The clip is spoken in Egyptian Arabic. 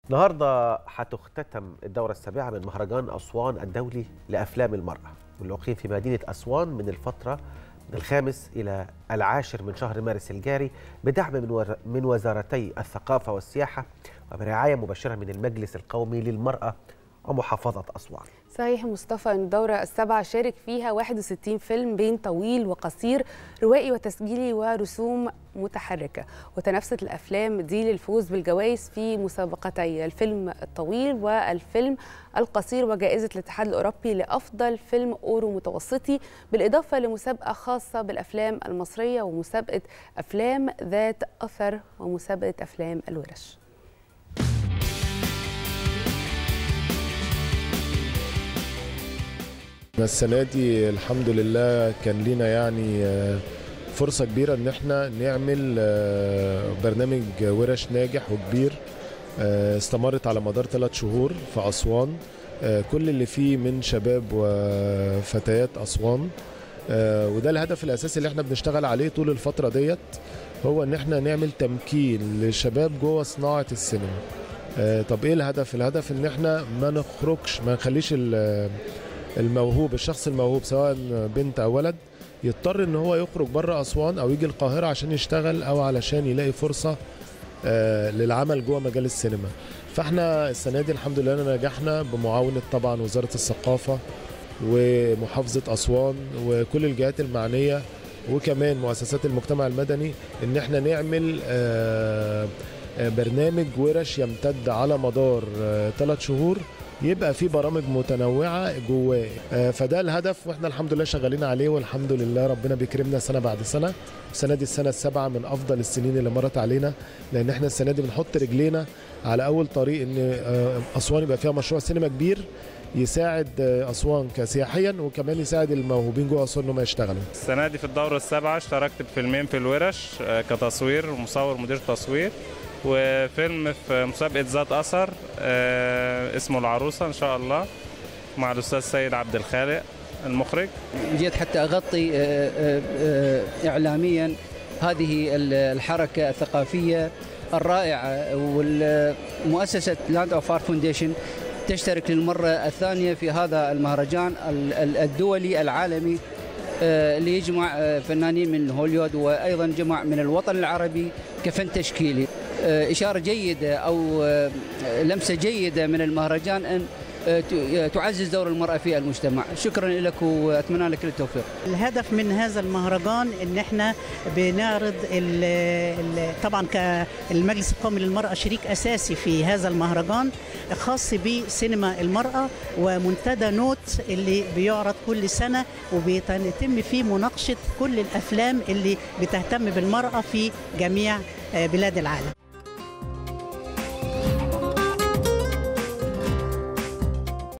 النهارده هتختتم الدورة السابعة من مهرجان أسوان الدولي لأفلام المرأة واللي أقيم في مدينة أسوان من الفترة من الخامس إلى العاشر من شهر مارس الجاري بدعم من ور- من وزارتي الثقافة والسياحة وبرعاية مباشرة من المجلس القومي للمرأة ومحافظة أسوان صحيح مصطفى ان الدوره السابعه شارك فيها 61 فيلم بين طويل وقصير روائي وتسجيلي ورسوم متحركه وتنافست الافلام دي للفوز بالجوائز في مسابقتي الفيلم الطويل والفيلم القصير وجائزه الاتحاد الاوروبي لافضل فيلم اورو متوسطي بالاضافه لمسابقه خاصه بالافلام المصريه ومسابقه افلام ذات اثر ومسابقه افلام الورش السنة دي الحمد لله كان لينا يعني آه، فرصة كبيرة ان احنا نعمل آه، برنامج ورش ناجح وكبير آه، استمرت على مدار ثلاث شهور في أسوان آه، كل اللي فيه من شباب وفتيات أسوان آه، وده الهدف الأساسي اللي احنا بنشتغل عليه طول الفترة ديت هو ان احنا نعمل تمكين للشباب جوه صناعة السينما آه، طب ايه الهدف الهدف ان احنا ما نخرجش ما نخليش ال- الموهوب الشخص الموهوب سواء بنت او ولد يضطر ان هو يخرج بره اسوان او يجي القاهره عشان يشتغل او علشان يلاقي فرصه آه، للعمل جوه مجال السينما فاحنا السنه دي الحمد لله نجحنا بمعاونه طبعا وزاره الثقافه ومحافظه اسوان وكل الجهات المعنيه وكمان مؤسسات المجتمع المدني ان احنا نعمل آه، آه، برنامج ورش يمتد على مدار ثلاث شهور يبقى في برامج متنوعه جواه آه، فده الهدف واحنا الحمد لله شغالين عليه والحمد لله ربنا بيكرمنا سنه بعد سنه السنه دي السنه السابعه من افضل السنين اللي مرت علينا لان احنا السنه دي بنحط رجلينا على اول طريق ان آه، اسوان يبقى فيها مشروع سينما كبير يساعد آه، اسوان كسياحيا وكمان يساعد الموهوبين جوه اسوان انهم يشتغلوا السنة دي في الدورة السابعة اشتركت بفيلمين في الورش آه، كتصوير ومصور مدير تصوير وفيلم في مسابقة ذات أثر آه، اسمه العروسة إن شاء الله مع الأستاذ سيد عبد الخالق المخرج جيت حتى اغطي آه، آه، آه، اعلاميا هذه ال- الحركه الثقافيه الرائعه والمؤسسه لاند اوف ارت فونديشن تشترك للمره الثانيه في هذا المهرجان ال- ال- الدولي العالمي آه، اللي يجمع آه، فنانين من هوليود وايضا جمع من الوطن العربي كفن تشكيلي آه، اشاره جيده او آه، لمسه جيده من المهرجان ان آه، ت- تعزز دور المراه في المجتمع شكرا لك واتمنى لك التوفيق الهدف من هذا المهرجان ان احنا بنعرض ال ال طبعا كالمجلس القومي للمراه شريك اساسي في هذا المهرجان خاص بسينما المراه ومنتدى نوت اللي بيعرض كل سنه وبيتم فيه مناقشه كل الافلام اللي بتهتم بالمراه في جميع آه، بلاد العالم